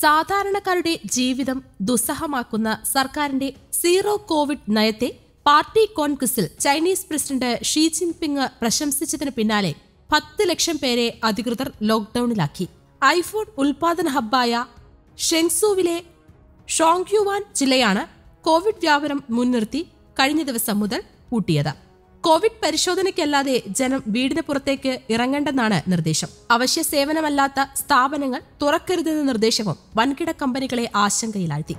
സാധാരണക്കാരുടെ ജീവിതം ദുസ്സഹമാക്കുന്ന സർക്കാരിന്റെ സീറോ കോവിഡ് നയത്തെ പാർട്ടി കോൺഗ്രസിൽ ചൈനീസ് പ്രസിഡന്റ് ഷീ ജിൻപിങ് പ്രശംസിച്ചതിന് പിന്നാലെ പത്ത് ലക്ഷം പേരെ അധികൃതർ ലോക്ഡൌണിലാക്കി ഐഫോൺ ഉൽപാദന ഹബ്ബായ ഷെങ്സുവിലെ ഷോങ്ക്യുവാൻ ജില്ലയാണ് കോവിഡ് വ്യാപനം മുൻനിർത്തി കഴിഞ്ഞ ദിവസം മുതൽ പൂട്ടിയത് കോവിഡ് പരിശോധനയ്ക്കല്ലാതെ ജനം വീടിന് പുറത്തേക്ക് ഇറങ്ങേണ്ടെന്നാണ് നിർദ്ദേശം അവശ്യ സേവനമല്ലാത്ത സ്ഥാപനങ്ങൾ തുറക്കരുതെന്ന നിർദ്ദേശവും വൻകിട കമ്പനികളെ ആശങ്കയിലാഴ്ത്തി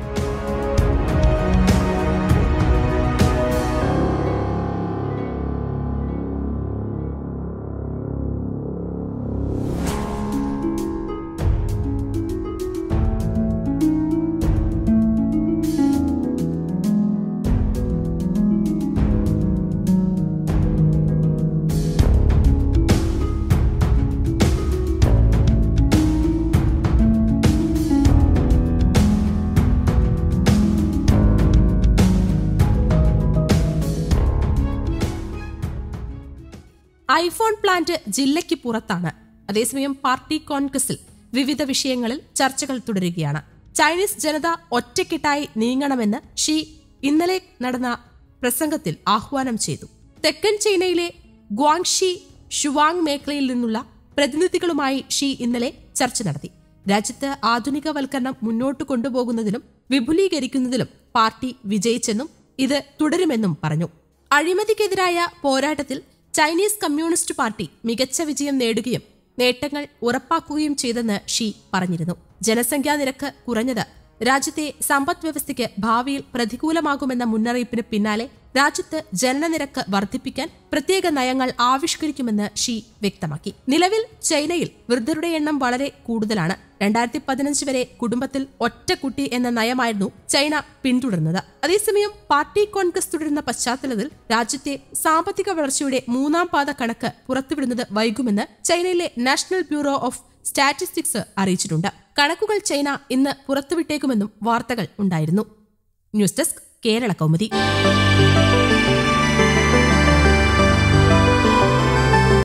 ഐഫോൺ പ്ലാന്റ് ജില്ലയ്ക്ക് പുറത്താണ് അതേസമയം പാർട്ടി കോൺഗ്രസിൽ വിവിധ വിഷയങ്ങളിൽ ചർച്ചകൾ തുടരുകയാണ് ചൈനീസ് ജനത ഒറ്റക്കെട്ടായി നീങ്ങണമെന്ന് ഷീ ഇന്നലെ നടന്ന പ്രസംഗത്തിൽ ആഹ്വാനം ചെയ്തു തെക്കൻ ചൈനയിലെ ഗ്വാങ്ഷി ഷുവാങ് മേഖലയിൽ നിന്നുള്ള പ്രതിനിധികളുമായി ഷീ ഇന്നലെ ചർച്ച നടത്തി രാജ്യത്ത് ആധുനികവൽക്കരണം മുന്നോട്ട് കൊണ്ടുപോകുന്നതിലും വിപുലീകരിക്കുന്നതിലും പാർട്ടി വിജയിച്ചെന്നും ഇത് തുടരുമെന്നും പറഞ്ഞു അഴിമതിക്കെതിരായ പോരാട്ടത്തിൽ ചൈനീസ് കമ്മ്യൂണിസ്റ്റ് പാർട്ടി മികച്ച വിജയം നേടുകയും നേട്ടങ്ങൾ ഉറപ്പാക്കുകയും ചെയ്തെന്ന് ഷീ പറഞ്ഞിരുന്നു ജനസംഖ്യാ നിരക്ക് കുറഞ്ഞത് രാജ്യത്തെ സമ്പദ് വ്യവസ്ഥയ്ക്ക് ഭാവിയിൽ പ്രതികൂലമാകുമെന്ന മുന്നറിയിപ്പിന് പിന്നാലെ രാജ്യത്ത് ജനനനിരക്ക് വർദ്ധിപ്പിക്കാൻ പ്രത്യേക നയങ്ങൾ ആവിഷ്കരിക്കുമെന്ന് ഷീ വ്യക്തമാക്കി നിലവിൽ ചൈനയിൽ വൃദ്ധരുടെ എണ്ണം വളരെ കൂടുതലാണ് രണ്ടായിരത്തി പതിനഞ്ച് വരെ കുടുംബത്തിൽ ഒറ്റ കുട്ടി എന്ന നയമായിരുന്നു ചൈന പിന്തുടർന്നത് അതേസമയം പാർട്ടി കോൺഗ്രസ് തുടരുന്ന പശ്ചാത്തലത്തിൽ രാജ്യത്തെ സാമ്പത്തിക വളർച്ചയുടെ മൂന്നാം പാത കണക്ക് പുറത്തുവിടുന്നത് വൈകുമെന്ന് ചൈനയിലെ നാഷണൽ ബ്യൂറോ ഓഫ് സ്റ്റാറ്റിസ്റ്റിക്സ് അറിയിച്ചിട്ടുണ്ട് കണക്കുകൾ ചൈന ഇന്ന് പുറത്തുവിട്ടേക്കുമെന്നും വാർത്തകൾ ഉണ്ടായിരുന്നു ന്യൂസ് ഡെസ്ക് കേരള കൗമുദി